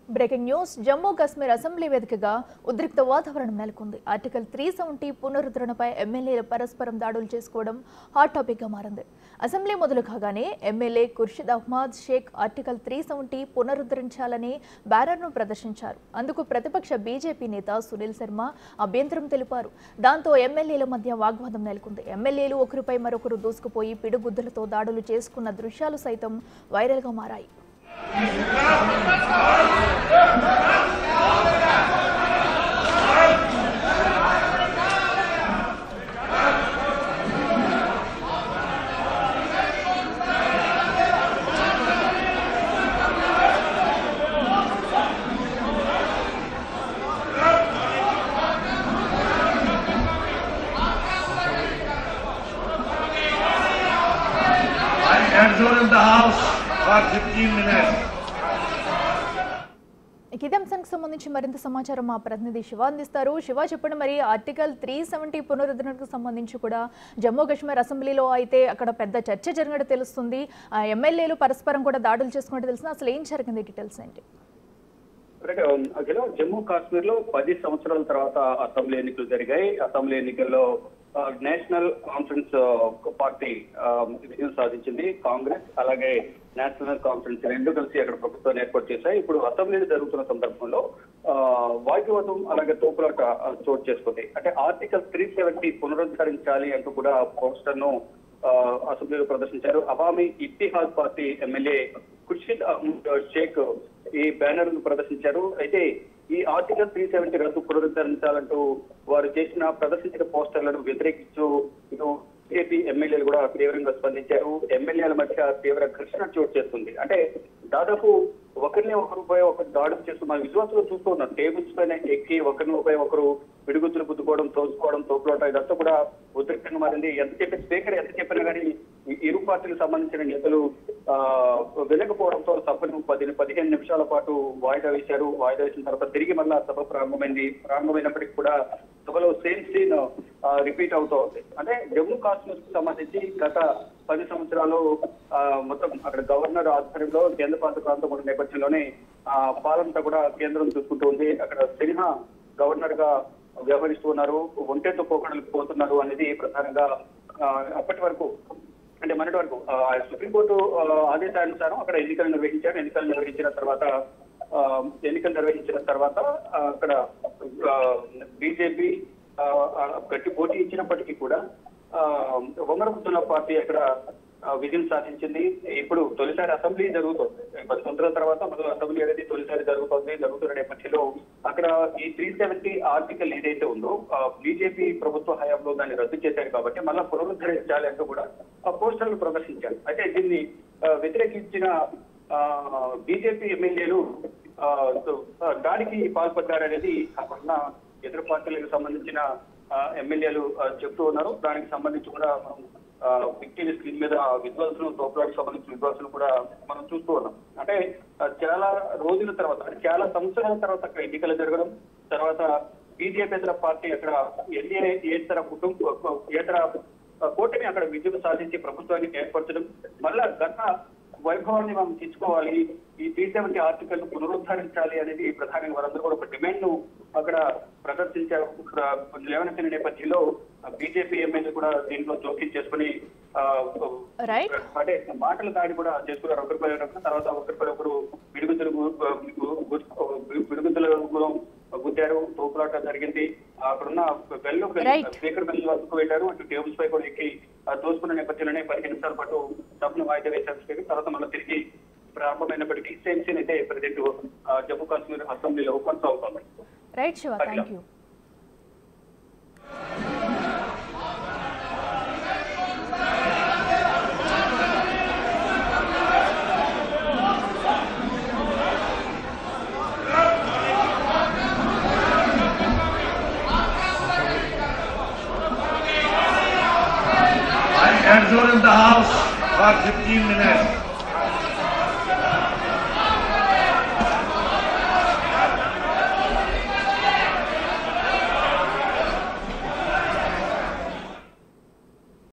Breaking news Jammu Kashmir assembly వేదికగా ఉద్రిక్త వాతావరణం నెలకొంది ఆర్టికల్ త్రీ సెవెంటీ పునరుద్ధరణపై ఎమ్మెల్యేలు పరస్పరం దాడులు చేసుకోవడం హాట్ టాపిక్ గా మారింది అసెంబ్లీ మొదలు కాగానే MLA Khurshid Ahmad Sheikh article three seventy పునరుద్ధరించాలని బ్యానర్ను ప్రదర్శించారు అందుకు ప్రతిపక్ష బీజేపీ నేత సునీల్ శర్మ అభ్యంతరం తెలిపారు దాంతో ఎమ్మెల్యేల మధ్య వాగ్వాదం నెలకొంది ఎమ్మెల్యేలు ఒకరిపై మరొకరు దూసుకుపోయి పిడుగుద్దులతో దాడులు చేసుకున్న దృశ్యాలు సైతం వైరల్గా మారాయి I adjourn the house for 15 minutes. ఇక ఇదే అంశానికి సంబంధించి మరింత సమాచారం మా ప్రతినిధి శివ అందిస్తారు శివ చెప్పండి మరి ఆర్టికల్ త్రీ సెవెంటీ పునరుద్ధరణకు సంబంధించి కూడా జమ్మూ కాశ్మీర్ అసెంబ్లీలో అయితే అక్కడ పెద్ద చర్చ జరిగినట్టు తెలుస్తుంది ఆ ఎమ్మెల్యేలు పరస్పరం కూడా దాడులు చేసుకున్నట్టు తెలుస్తుంది అసలు ఏం జరిగింది డీటెయిల్స్ ఏంటి అంటే అఖిల జమ్మూ కాశ్మీర్ లో పది సంవత్సరాల తర్వాత అసెంబ్లీ ఎన్నికలు జరిగాయి అసెంబ్లీ ఎన్నికల్లో ఆ, నేషనల్ కాన్ఫరెన్స్ ఆ, పార్టీ ఆ, విజయం సాధించింది కాంగ్రెస్ అలాగే నేషనల్ కాన్ఫరెన్స్ రెండు కలిసి అక్కడ ప్రభుత్వాన్ని ఏర్పాటు చేశాయి ఇప్పుడు అసెంబ్లీ జరుగుతున్న సందర్భంలో ఆ, వాగ్వివాదం అలాగే తోపులాట ఆ, చోటు చేసుకుంది అంటే ఆర్టికల్ త్రీ సెవెంటీ పునరుద్ధరించాలి అంటూ కూడా పోస్టర్ ను ఆ, అసెంబ్లీలో ప్రదర్శించారు అవామీ ఇత్తిహాద్ పార్టీ ఎమ్మెల్యే ఖుర్షిద్ అహ్మద్ షేక్ ఈ బ్యానర్ ను ప్రదర్శించారు అయితే ఈ ఆర్టికల్ త్రీ సెవెంటీ రద్దు పునరుద్ధరించాలంటూ వారు చేసిన ప్రదర్శించిన పోస్టర్లను వ్యతిరేకిస్తూ ఇటు బీజేపీ ఎమ్మెల్యేలు కూడా తీవ్రంగా స్పందించారు ఎమ్మెల్యేల మధ్య తీవ్ర ఘర్షణ చోటు చేస్తుంది అంటే దాదాపు ఒకరిని ఒకరిపై ఒకరు దాడులు చేస్తూ మన విశ్వాసంలో చూస్తూ ఉన్నాం టేబుల్స్ పైన ఎక్కి ఒకరిపై ఒకరు పిడుగుతులు గుద్దుకోవడం తోసుకోవడం తోపులోట ఇదంతా కూడా ఉద్రిక్తంగా మారింది ఎంత చెప్పిన స్పీకర్ ఎంత చెప్పినా కానీ ఈ ఇరు పార్టీలకు సంబంధించిన నేతలు ఆ వినకపోవడంతో సభను పది పదిహేను నిమిషాల పాటు వాయిదా వేశారు వాయిదా వేసిన తర్వాత తిరిగి మళ్ళా సభ ప్రారంభమైంది ప్రారంభమైనప్పటికీ కూడా సభలో సేమ్ సీన్ రిపీట్ అవుతూ ఉంది అంటే జమ్మూ కాశ్మీర్ కు సంబంధించి గత పది సంవత్సరాలు ఆ, మొత్తం అక్కడ గవర్నర్ ఆధ్వర్యంలో కేంద్రపాలిత ప్రాంతం ఉన్న నేపథ్యంలోనే ఆ పాలనంతా కూడా కేంద్రం చూసుకుంటూ ఉంది అక్కడ సిన్హా గవర్నర్ గా వ్యవహరిస్తూ ఉన్నారు ఒంటెతో పోకడలు పోతున్నారు అనేది ప్రధానంగా ఆ, అప్పటి వరకు అంటే మొన్నటి వరకు ఆ, సుప్రీంకోర్టు ఆ, ఆదేశానుసారం అక్కడ ఎన్నికలు నిర్వహించారు ఎన్నికలు నిర్వహించిన తర్వాత ఆ, ఎన్నికలు నిర్వహించిన తర్వాత ఆ, అక్కడ బీజేపీ గట్టి పోటీ ఇచ్చినప్పటికీ కూడా ఆ, ఉమర్ అబ్దుల్లా పార్టీ అక్కడ ఆ, విజయం సాధించింది ఇప్పుడు తొలిసారి అసెంబ్లీ జరుగుతుంది పది సంవత్సరాల తర్వాత మొదలు అసెంబ్లీ అనేది తొలిసారి జరుగుతుంది జరుగుతున్న నేపథ్యంలో అక్కడ ఈ త్రీ సెవెంటీ ఆర్టికల్ ఏదైతే ఉందో బీజేపీ ప్రభుత్వ హయాంలో దాన్ని రద్దు చేశారు కాబట్టి మళ్ళా పునరుద్ధరించాలి అంటూ కూడా ఆ పోస్టర్లు ప్రదర్శించారు అయితే దీన్ని ఆ, వ్యతిరేకించిన బీజేపీ ఎమ్మెల్యేలు ఆ, ఆ, దాడికి పాల్పడ్డారనేది అక్కడున్న ఇతర పార్టీలకు సంబంధించిన ఆ, ఎమ్మెల్యేలు ఆ, చెప్తూ ఉన్నారు దానికి సంబంధించి కూడా మనం విక్టీని స్క్రీన్ మీద విద్వాంసులు తోపులాడికి సంబంధించిన విద్వాంసులు కూడా మనం చూస్తూ ఉన్నాం అంటే ఆ, చాలా రోజుల తర్వాత అంటే చాలా సంవత్సరాల తర్వాత అక్కడ ఎన్నికలు జరగడం తర్వాత బీజేపీ పార్టీ అక్కడ ఎన్డీఏ ఏతర కుటుంబ ఏతర కూటమి అక్కడ విజయం సాధించి ప్రభుత్వాన్ని ఏర్పరచడం మళ్ళా గత వైభవాన్ని మనం తెచ్చుకోవాలి ఈ త్రీ సెవెంటీ ఆర్టికల్ ను పునరుద్ధరించాలి అనేది ప్రధానంగా వారందరూ కూడా ఒక డిమాండ్ ను అక్కడ ప్రదర్శించారు ఇక్కడ లేవనెత్తిన నేపథ్యంలో బీజేపీ ఎమ్మెల్యే కూడా దీంట్లో జోక్యం చేసుకుని ఆ, రైట్ అంటే మాటల దాడి కూడా చేసుకున్నారు ఒకరిపై ఒకరు తర్వాత ఒకరిపై ఒకరు విడుగుతులు విడుగుతులు గుద్దారు తోపులాట జరిగింది అక్కడున్న బెల్లు Right. స్పీకర్ బెల్ వద్దకు వెళ్ళారు అటు టేబుల్స్ పై కూడా ఎక్కి ఆ, తోసుకున్న నేపథ్యంలోనే పదిహేను నిమిషాల పాటు సభను వాయిదా వేశారు స్పీకర్ తర్వాత మళ్ళీ తిరిగి ప్రారంభమైనప్పటికీ సేమ్ సీన్ అయితే ప్రజెంట్ జమ్మూ కాశ్మీర్ అసెంబ్లీలో కొనసాగుతుంది right Shiva thank you I adjourn the house for 15 minutes.